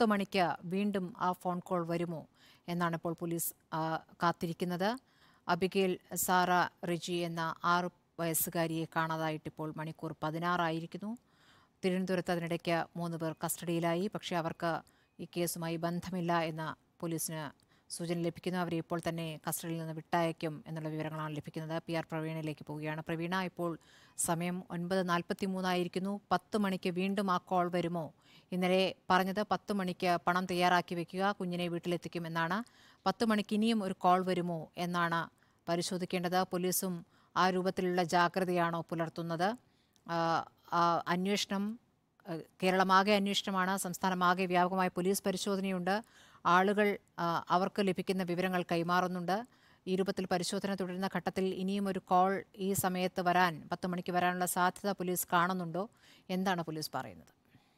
പത്ത് മണിക്ക് വീണ്ടും ആ ഫോൺ കോൾ വരുമോ എന്നാണ് ഇപ്പോൾ പോലീസ് ആ, കാത്തിരിക്കുന്നത് അബിഗേൽ സാറ റിജി എന്ന ആറ് വയസ്സുകാരിയെ കാണാതായിട്ട് ഇപ്പോൾ മണിക്കൂർ പതിനാറായിരിക്കുന്നു തിരുവനന്തപുരത്ത് അതിനിടയ്ക്ക് മൂന്ന് പേർ കസ്റ്റഡിയിലായി പക്ഷേ അവർക്ക് ഈ കേസുമായി ബന്ധമില്ല എന്ന പോലീസിന് സൂചന ലഭിക്കുന്നു അവരെ ഇപ്പോൾ തന്നെ കസ്റ്റഡിയിൽ നിന്ന് വിട്ടയക്കും എന്നുള്ള വിവരങ്ങളാണ് ലഭിക്കുന്നത് പി ആർ പ്രവീണയിലേക്ക് പോവുകയാണ് പ്രവീണ ഇപ്പോൾ സമയം ഒൻപത് നാൽപ്പത്തി മൂന്നായിരിക്കുന്നു പത്ത് മണിക്ക് വീണ്ടും ആ കോൾ വരുമോ ഇന്നലെ പറഞ്ഞത് പത്ത് മണിക്ക് പണം തയ്യാറാക്കി വെക്കുക കുഞ്ഞിനെ വീട്ടിലെത്തിക്കും എന്നാണ് പത്ത് മണിക്ക് ഇനിയും ഒരു കോൾ വരുമോ എന്നാണ് പരിശോധിക്കേണ്ടത് പോലീസും ആ രൂപത്തിലുള്ള ജാഗ്രതയാണോ പുലർത്തുന്നത് ആ, ആ, അന്വേഷണം ഏഹ് കേരളമാകെ അന്വേഷണമാണ് സംസ്ഥാനമാകെ വ്യാപകമായ പോലീസ് പരിശോധനയുണ്ട് ആളുകൾ ആ, അവർക്ക് ലഭിക്കുന്ന വിവരങ്ങൾ കൈമാറുന്നുണ്ട് ഈ രൂപത്തിൽ പരിശോധന തുടരുന്ന ഘട്ടത്തിൽ ഇനിയും ഒരു കോൾ ഈ സമയത്ത് വരാൻ പത്ത് മണിക്ക് വരാനുള്ള സാധ്യത പോലീസ് കാണുന്നുണ്ടോ എന്താണ് പോലീസ് പറയുന്നത്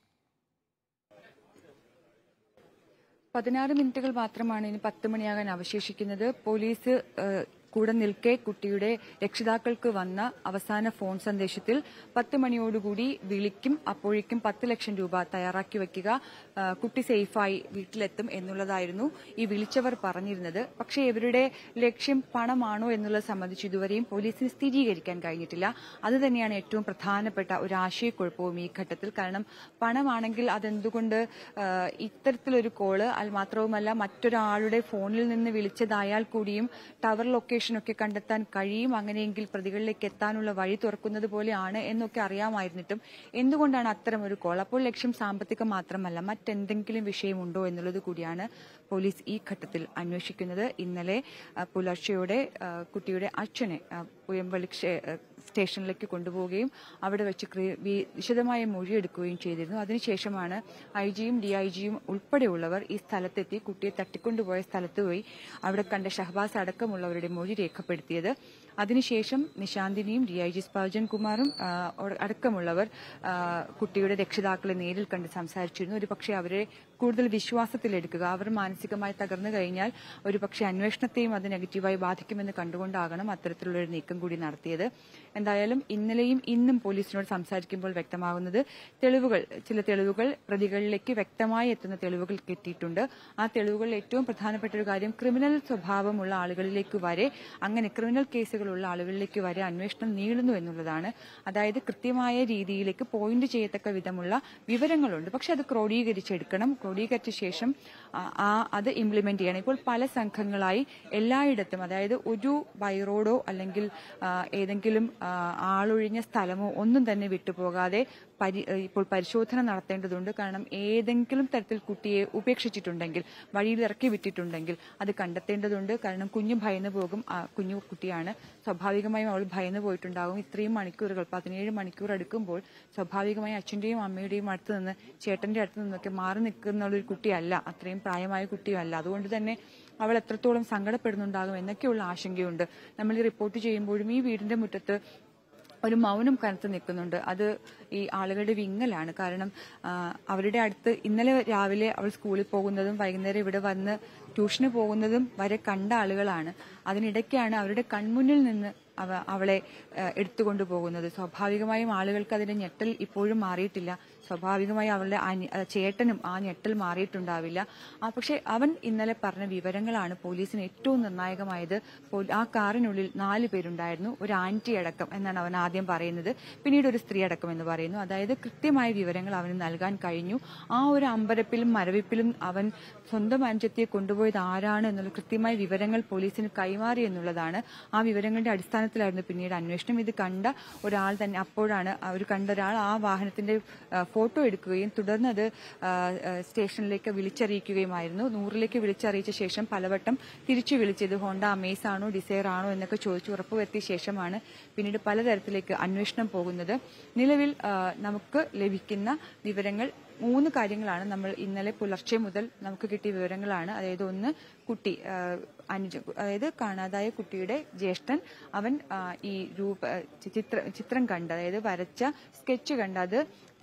പതിനാറ് മിനിറ്റുകൾ മാത്രമാണ് ഇനി പത്ത് മണിയാകാൻ അവശേഷിക്കുന്നത് പോലീസ് ഏഹ്, കൂടെ നിൽക്കെ കുട്ടിയുടെ രക്ഷിതാക്കൾക്ക് വന്ന അവസാന ഫോൺ സന്ദേശത്തിൽ പത്ത് മണിയോടുകൂടി വിളിക്കും അപ്പോഴേക്കും പത്ത് ലക്ഷം രൂപ തയ്യാറാക്കി വെക്കുക ആ, കുട്ടി സേഫായി വീട്ടിലെത്തും എന്നുള്ളതായിരുന്നു ഈ വിളിച്ചവർ പറഞ്ഞിരുന്നത് പക്ഷേ ഇവരുടെ ലക്ഷ്യം പണമാണോ എന്നുള്ളത് സംബന്ധിച്ച് ഇതുവരെയും പോലീസിന് സ്ഥിരീകരിക്കാൻ കഴിഞ്ഞിട്ടില്ല അത് തന്നെയാണ് ഏറ്റവും പ്രധാനപ്പെട്ട ഒരു ആശയക്കുഴപ്പവും ഈ ഘട്ടത്തിൽ കാരണം പണമാണെങ്കിൽ അതെന്തുകൊണ്ട് ആ, ഇത്തരത്തിലൊരു കോള് അത് മാത്രവുമല്ല മറ്റൊരാളുടെ ഫോണിൽ നിന്ന് വിളിച്ചതായാൽ കൂടിയും ടവർ ലൊക്കേഷനൊക്കെ കണ്ടെത്താൻ കഴിയും അങ്ങനെയെങ്കിൽ പ്രതികളിലേക്ക് എത്താനുള്ള വഴി തുറക്കുന്നത് പോലെയാണ് എന്നൊക്കെ അറിയാമായിരുന്നിട്ടും എന്തുകൊണ്ടാണ് അത്തരം ഒരു കോൾ അപ്പോൾ ലക്ഷ്യം സാമ്പത്തികം മാത്രമല്ല മറ്റെന്തെങ്കിലും വിഷയമുണ്ടോ എന്നുള്ളത് കൂടിയാണ് പോലീസ് ഈ ഘട്ടത്തിൽ അന്വേഷിക്കുന്നത് ഇന്നലെ ആ, പുലർച്ചെയോടെ ആ, കുട്ടിയുടെ അച്ഛനെ ആ, പുയമ്പള്ളി ക്ഷേ- ആ, സ്റ്റേഷനിലേക്ക് കൊണ്ടുപോവുകയും അവിടെ വെച്ച് ക്രി- വി- വിശദമായ മൊഴിയെടുക്കുകയും ചെയ്തിരുന്നു അതിനുശേഷമാണ് ഐ ജിയും ഡി ഐ ജിയും ഉൾപ്പെടെയുള്ളവർ ഈ സ്ഥലത്തെത്തി കുട്ടിയെ തട്ടിക്കൊണ്ടുപോയ സ്ഥലത്ത് പോയി അവിടെ കണ്ട ഷഹബാസ് അടക്കമുള്ളവരുടെ മൊഴി രേഖപ്പെടുത്തിയത് അതിനുശേഷം നിശാന്തിനിയും ഡി ഐ ജി സ്പർജൻ കുമാറും ആ, ഒ- അടക്കമുള്ളവർ ആ, കുട്ടിയുടെ രക്ഷിതാക്കളെ നേരിൽ കണ്ട് സംസാരിച്ചിരുന്നു ഒരു പക്ഷേ അവരെ കൂടുതൽ വിശ്വാസത്തിലെടുക്കുക അവർ മാനസികമായി തകർന്നു കഴിഞ്ഞാൽ ഒരു പക്ഷേ അന്വേഷണത്തെയും അത് നെഗറ്റീവായി ബാധിക്കുമെന്ന് കണ്ടുകൊണ്ടാകണം അത്തരത്തിലുള്ള ഒരു നീക്കം കൂടി നടത്തിയത് എന്തായാലും ഇന്നലെയും ഇന്നും പോലീസിനോട് സംസാരിക്കുമ്പോൾ വ്യക്തമാകുന്നത് തെളിവുകൾ ചില തെളിവുകൾ പ്രതികളിലേക്ക് വ്യക്തമായി എത്തുന്ന തെളിവുകൾ കിട്ടിയിട്ടുണ്ട് ആ തെളിവുകളിൽ ഏറ്റവും പ്രധാനപ്പെട്ട ഒരു കാര്യം ക്രിമിനൽ സ്വഭാവമുള്ള ആളുകളിലേക്ക് വരെ അങ്ങനെ ക്രിമിനൽ കേസുകളുള്ള ആളുകളിലേക്ക് വരെ അന്വേഷണം നീളുന്നു എന്നുള്ളതാണ് അതായത് കൃത്യമായ രീതിയിലേക്ക് പോയിന്റ് ചെയ്യത്തക്ക വിധമുള്ള വിവരങ്ങളുണ്ട് പക്ഷെ അത് ക്രോഡീകരിച്ചെടുക്കണം ക്രോഡീകരിച്ച ശേഷം ആ, ആ അത് ഇംപ്ലിമെന്റ് ചെയ്യണം ഇപ്പോൾ പല സംഘങ്ങളായി എല്ലായിടത്തും അതായത് ഒരു ബൈറോഡോ അല്ലെങ്കിൽ ആ, ഏതെങ്കിലും ആ, ആളൊഴിഞ്ഞ സ്ഥലമോ ഒന്നും തന്നെ വിട്ടുപോകാതെ പരി ഇപ്പോൾ പരിശോധന നടത്തേണ്ടതുണ്ട് കാരണം ഏതെങ്കിലും തരത്തിൽ കുട്ടിയെ ഉപേക്ഷിച്ചിട്ടുണ്ടെങ്കിൽ വഴിയിൽ ഇറക്കി വിട്ടിട്ടുണ്ടെങ്കിൽ അത് കണ്ടെത്തേണ്ടതുണ്ട് കാരണം കുഞ്ഞു ഭയന്നു പോകും ആ കുഞ്ഞു കുട്ടിയാണ് സ്വാഭാവികമായും അവൾ ഭയന്നു പോയിട്ടുണ്ടാകും ഇത്രയും മണിക്കൂറുകൾ പതിനേഴ് മണിക്കൂർ എടുക്കുമ്പോൾ സ്വാഭാവികമായും അച്ഛന്റെയും അമ്മയുടെയും അടുത്ത് നിന്ന് ചേട്ടന്റെ അടുത്ത് നിന്നൊക്കെ മാറി നിൽക്കുന്ന ഒരു കുട്ടിയല്ല അത്രയും പ്രായമായ കുട്ടിയല്ല അതുകൊണ്ട് തന്നെ അവൾ എത്രത്തോളം സങ്കടപ്പെടുന്നുണ്ടാകും എന്നൊക്കെയുള്ള ആശങ്കയുണ്ട് നമ്മൾ ഈ റിപ്പോർട്ട് ചെയ്യുമ്പോഴും ഈ വീടിന്റെ മുറ്റത്ത് ഒരു മൗനം കനത്ത് നിൽക്കുന്നുണ്ട് അത് ഈ ആളുകളുടെ വിങ്ങലാണ് കാരണം ആ, അവരുടെ അടുത്ത് ഇന്നലെ രാവിലെ അവൾ സ്കൂളിൽ പോകുന്നതും വൈകുന്നേരം ഇവിടെ വന്ന് ട്യൂഷന് പോകുന്നതും വരെ കണ്ട ആളുകളാണ് അതിനിടയ്ക്കാണ് അവരുടെ കൺമുന്നിൽ നിന്ന് അവ അവളെ ആ, എടുത്തുകൊണ്ടു പോകുന്നത് സ്വാഭാവികമായും ആളുകൾക്ക് അതിന്റെ ഞെട്ടൽ ഇപ്പോഴും മാറിയിട്ടില്ല സ്വാഭാവികമായി അവളുടെ അനി- ആ, ചേട്ടനും ആ ഞെട്ടൽ മാറിയിട്ടുണ്ടാവില്ല ആ പക്ഷെ അവൻ ഇന്നലെ പറഞ്ഞ വിവരങ്ങളാണ് പോലീസിന് ഏറ്റവും നിർണായകമായത് പോ- ആ കാറിനുള്ളിൽ നാല് പേരുണ്ടായിരുന്നു ഒരു ആന്റി അടക്കം എന്നാണ് അവൻ ആദ്യം പറയുന്നത് പിന്നീട് ഒരു സ്ത്രീ അടക്കം എന്ന് പറയുന്നു അതായത് കൃത്യമായ വിവരങ്ങൾ അവന് നൽകാൻ കഴിഞ്ഞു ആ ഒരു അമ്പരപ്പിലും മരവിപ്പിലും അവൻ സ്വന്തം അനുജത്തിയെ കൊണ്ടുപോയത് ആരാണ് എന്നുള്ള കൃത്യമായ വിവരങ്ങൾ പോലീസിന് കൈമാറി എന്നുള്ളതാണ് ആ വിവരങ്ങളുടെ അടിസ്ഥാനത്തിലായിരുന്നു പിന്നീട് അന്വേഷണം ഇത് കണ്ട ഒരാൾ തന്നെ അപ്പോഴാണ് അവർ കണ്ട ഒരാൾ ആ വാഹനത്തിന്റെ ആ, ഫോട്ടോ എടുക്കുകയും തുടർന്ന് അത് ആ, ആ, സ്റ്റേഷനിലേക്ക് വിളിച്ചറിയിക്കുകയുമായിരുന്നു നൂറിലേക്ക് വിളിച്ചറിയിച്ച ശേഷം പലവട്ടം തിരിച്ചു വിളിച്ചത് ഹോണ്ട അമേസ് ആണോ ഡിസയർ ആണോ എന്നൊക്കെ ചോദിച്ച് ഉറപ്പുവരുത്തിയ ശേഷമാണ് പിന്നീട് പലതരത്തിലേക്ക് അന്വേഷണം പോകുന്നത് നിലവിൽ ആ, നമുക്ക് ലഭിക്കുന്ന വിവരങ്ങൾ മൂന്ന് കാര്യങ്ങളാണ് നമ്മൾ ഇന്നലെ പുലർച്ചെ മുതൽ നമുക്ക് കിട്ടിയ വിവരങ്ങളാണ് അതായത് ഒന്ന് കുട്ടി ആ, അനുജ അതായത് കാണാതായ കുട്ടിയുടെ ജ്യേഷ്ഠൻ അവൻ ആ, ഈ രൂപ ചിത്ര ചിത്രം കണ്ട് അതായത് വരച്ച സ്കെച്ച് കണ്ട് അത്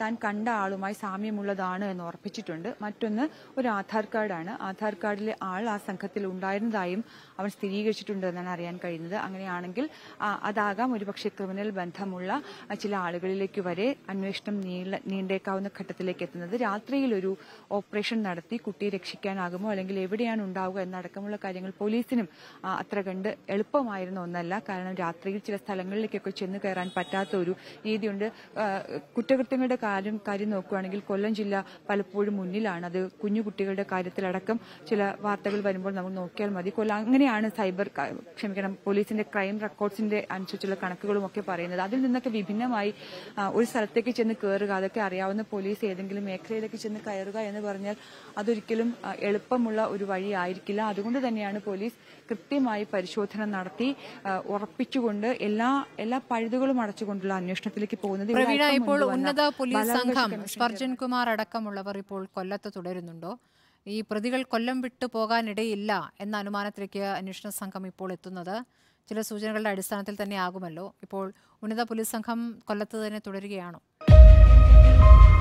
താൻ കണ്ട ആളുമായി സാമ്യമുള്ളതാണ് എന്ന് ഉറപ്പിച്ചിട്ടുണ്ട് മറ്റൊന്ന് ഒരു ആധാർ കാർഡാണ് ആധാർ കാർഡിലെ ആൾ ആ സംഘത്തിൽ ഉണ്ടായിരുന്നതായും അവൻ സ്ഥിരീകരിച്ചിട്ടുണ്ട് എന്നാണ് അറിയാൻ കഴിയുന്നത് അങ്ങനെയാണെങ്കിൽ ആ, അതാകാം ഒരുപക്ഷെ ക്രിമിനൽ ബന്ധമുള്ള ആ, ചില ആളുകളിലേക്ക് വരെ അന്വേഷണം നീള നീണ്ടേക്കാവുന്ന ഘട്ടത്തിലേക്ക് എത്തുന്നത് രാത്രിയിൽ ഒരു ഓപ്പറേഷൻ നടത്തി കുട്ടിയെ രക്ഷിക്കാനാകുമോ അല്ലെങ്കിൽ എവിടെയാണ് ഉണ്ടാവുക എന്നടക്കമുള്ള കാര്യങ്ങൾ പോലീസിനും ആ, അത്ര കണ്ട് എളുപ്പമായിരുന്ന ഒന്നല്ല കാരണം രാത്രിയിൽ ചില സ്ഥലങ്ങളിലേക്കൊക്കെ ചെന്ന് കയറാൻ പറ്റാത്ത ഒരു രീതിയുണ്ട് ആ, കുറ്റകൃത്യങ്ങളുടെ കാര്യം കാര്യം നോക്കുകയാണെങ്കിൽ കൊല്ലം ജില്ല പലപ്പോഴും മുന്നിലാണ് അത് കുഞ്ഞു കുട്ടികളുടെ കാര്യത്തിലടക്കം ചില വാർത്തകൾ വരുമ്പോൾ നമ്മൾ നോക്കിയാൽ മതി കൊല്ലം അങ്ങനെയാണ് സൈബർ ക- ക്ഷമിക്കണം പോലീസിന്റെ ക്രൈം റെക്കോർഡ്സിന്റെ അനുസരിച്ചുള്ള കണക്കുകളും ഒക്കെ പറയുന്നത് അതിൽ നിന്നൊക്കെ വിഭിന്നമായി ആ, ഒരു സ്ഥലത്തേക്ക് ചെന്ന് കയറുക അതൊക്കെ അറിയാവുന്ന പോലീസ് ഏതെങ്കിലും മേഖലയിലേക്ക് ചെന്ന് കയറുക എന്ന് പറഞ്ഞാൽ അതൊരിക്കലും ആ, എളുപ്പമുള്ള ഒരു വഴിയായിരിക്കില്ല അതുകൊണ്ട് തന്നെയാണ് പോലീസ് കൃത്യമായി പരിശോധന നടത്തി ആ, ഉറപ്പിച്ചുകൊണ്ട് എല്ലാ എല്ലാ പഴുതുകളും അടച്ചുകൊണ്ടുള്ള അന്വേഷണത്തിലേക്ക് പോകുന്നത് ഇവിടെ പ്രവീണ അല്പം ഇപ്പോൾ മുൻപ് വന്ന ഉന്നത പോലീസ് ബാലാവകാശ സംഘം കമ്മീഷൻ സ്പർജൻ കുമാർ അടക്കമുള്ളവർ ഇപ്പോൾ കൊല്ലത്ത് തുടരുന്നുണ്ടോ ഈ പ്രതികൾ കൊല്ലം വിട്ടു പോകാനിടയില്ല എന്ന അനുമാനത്തിലേക്ക് അന്വേഷണ സംഘം ഇപ്പോൾ എത്തുന്നത് ചില സൂചനകളുടെ അടിസ്ഥാനത്തിൽ തന്നെ ആകുമല്ലോ ഇപ്പോൾ ഉന്നത പോലീസ് സംഘം കൊല്ലത്ത് തന്നെ തുടരുകയാണോ